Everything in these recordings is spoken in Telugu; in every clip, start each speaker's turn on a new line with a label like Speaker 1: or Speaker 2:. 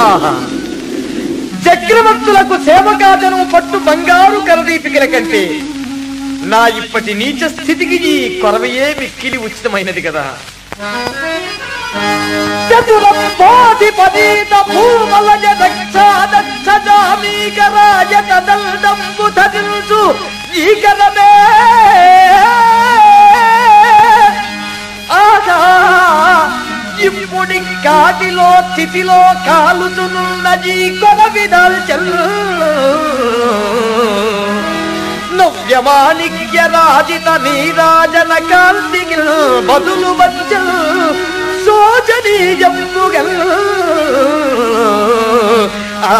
Speaker 1: ఆహా చక్రవర్తులకు సేవకాదనం పట్టు బంగారు కరదీపికల కంటే నా ఇప్పటి నీచ స్థితికి ఈ కొరవయే మిక్కిలి ఉచితమైనది కదా చతురపోధిపదీత భూమలజ దక్షాదక్షజామీకరాజత దల్దంబు ధరించు ఈకరమే ఆగా ఇప్పుడి కాటిలో స్థితిలో కాలుతునున్న జీ కొన విదాల్చల్ నవ్యమాణిక్య రాజిత నీరాజన కాంతికి బదులు వచ్చల్ శోచనీయంబుగల్ ఆ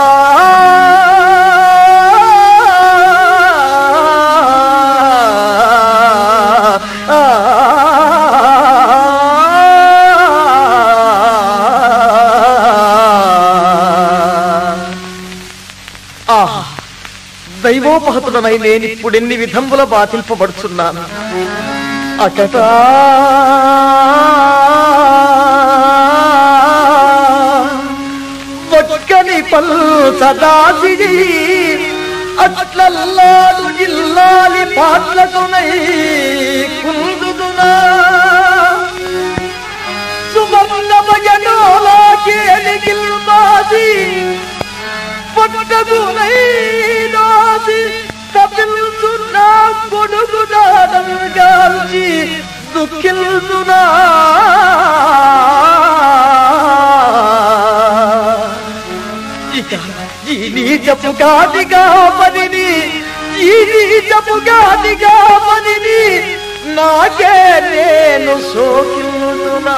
Speaker 1: ఆహా దైవోపహతుడనై నేను ఇప్పుడెన్ని విధముల బాధింపబడుచున్నాను అకట ఒక్కని పల్ సదాసి అట్లల్లాడు జిల్లాలి పాటలకునై కుందుదునా సువర్ణ భజనోలా కేలిగిల్మాది పట్టగునైనాది తపిల్చున్నా కొడుకునాడంగాల్చి దుఃఖిల్చునా ఇక ఈ నీచపు కాదిగా పనిని ఈ నీచపు కాదిగా పనిని నాకే నేను సోకిల్లుతున్నా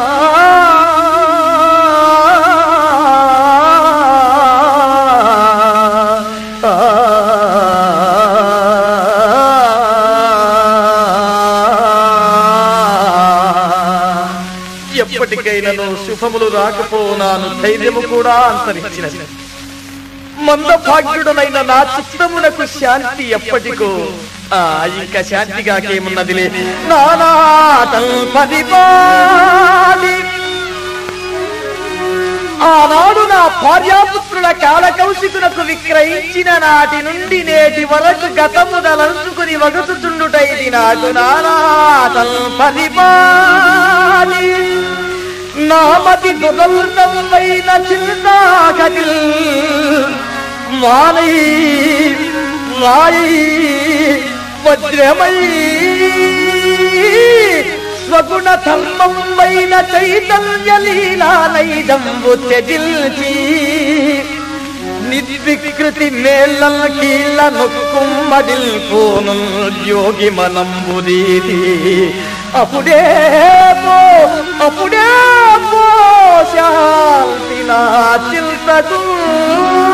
Speaker 1: ఎప్పటికైనా శుభములు రాకపోనాను ధైర్యము కూడా అంతరించినది మందభాగ్యుడనైన నా చిత్తమునకు శాంతి ఎప్పటికో ఆ ఇంకా శాంతిగాకేమున్నదిలే నానాటం పరిపాలి ఆనాడు నా భార్యాపుత్రుల కాలకౌశికునకు విక్రయించిన నాటి నుండి నేటి వరకు గతముదలంచుకుని వగుచుచుండుటైది నాకు నానాటం పరిపాలి నామతి దురల్తమైన చింతాకటిల్ మానై రాయి వజ్రమై స్వగుణ ధర్మమైన చైతన్య లీలానైదంబు త్యజిల్చి నిర్వికృతి నేళ్ళ కీళ్ళ నొక్కుమ్మడిల్ పోను యోగి మనంబుదీది అప్పుడే పో అప్పుడే పో శాంతి నా చింతకు